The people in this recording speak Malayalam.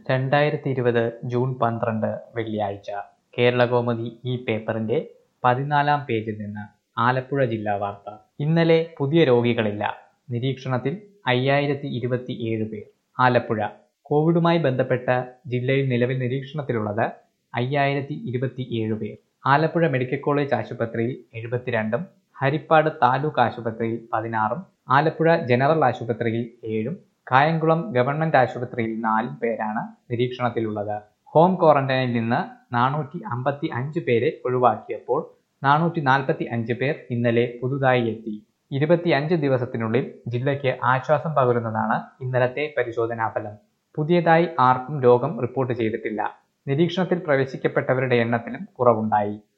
രണ്ടായിരത്തി ഇരുപത് ജൂൺ പന്ത്രണ്ട് വെള്ളിയാഴ്ച കേരളകൗമുദി ഈ പേപ്പറിന്റെ പതിനാലാം പേജിൽ നിന്ന് ആലപ്പുഴ ജില്ലാ വാർത്ത ഇന്നലെ പുതിയ രോഗികളില്ല നിരീക്ഷണത്തിൽ അയ്യായിരത്തി ഇരുപത്തി ഏഴ് പേർ ആലപ്പുഴ കോവിഡുമായി ബന്ധപ്പെട്ട് ജില്ലയിൽ നിലവിൽ നിരീക്ഷണത്തിലുള്ളത് അയ്യായിരത്തി ഇരുപത്തി ഏഴ് പേർ ആലപ്പുഴ മെഡിക്കൽ കോളേജ് ആശുപത്രിയിൽ എഴുപത്തിരണ്ടും ഹരിപ്പാട് താലൂക്ക് ആശുപത്രിയിൽ പതിനാറും ആലപ്പുഴ ജനറൽ ആശുപത്രിയിൽ ഏഴും കായംകുളം ഗവൺമെന്റ് ആശുപത്രിയിൽ നാലും പേരാണ് നിരീക്ഷണത്തിലുള്ളത് ഹോം ക്വാറന്റൈനിൽ നിന്ന് നാനൂറ്റി അമ്പത്തി അഞ്ച് പേരെ ഒഴിവാക്കിയപ്പോൾ നാനൂറ്റി നാൽപ്പത്തി അഞ്ച് പേർ ഇന്നലെ പുതുതായി എത്തി ഇരുപത്തിയഞ്ച് ദിവസത്തിനുള്ളിൽ ജില്ലയ്ക്ക് ആശ്വാസം പകരുന്നതാണ് ഇന്നലത്തെ പരിശോധനാ ഫലം പുതിയതായി ആർക്കും രോഗം റിപ്പോർട്ട് ചെയ്തിട്ടില്ല നിരീക്ഷണത്തിൽ പ്രവേശിക്കപ്പെട്ടവരുടെ എണ്ണത്തിലും കുറവുണ്ടായി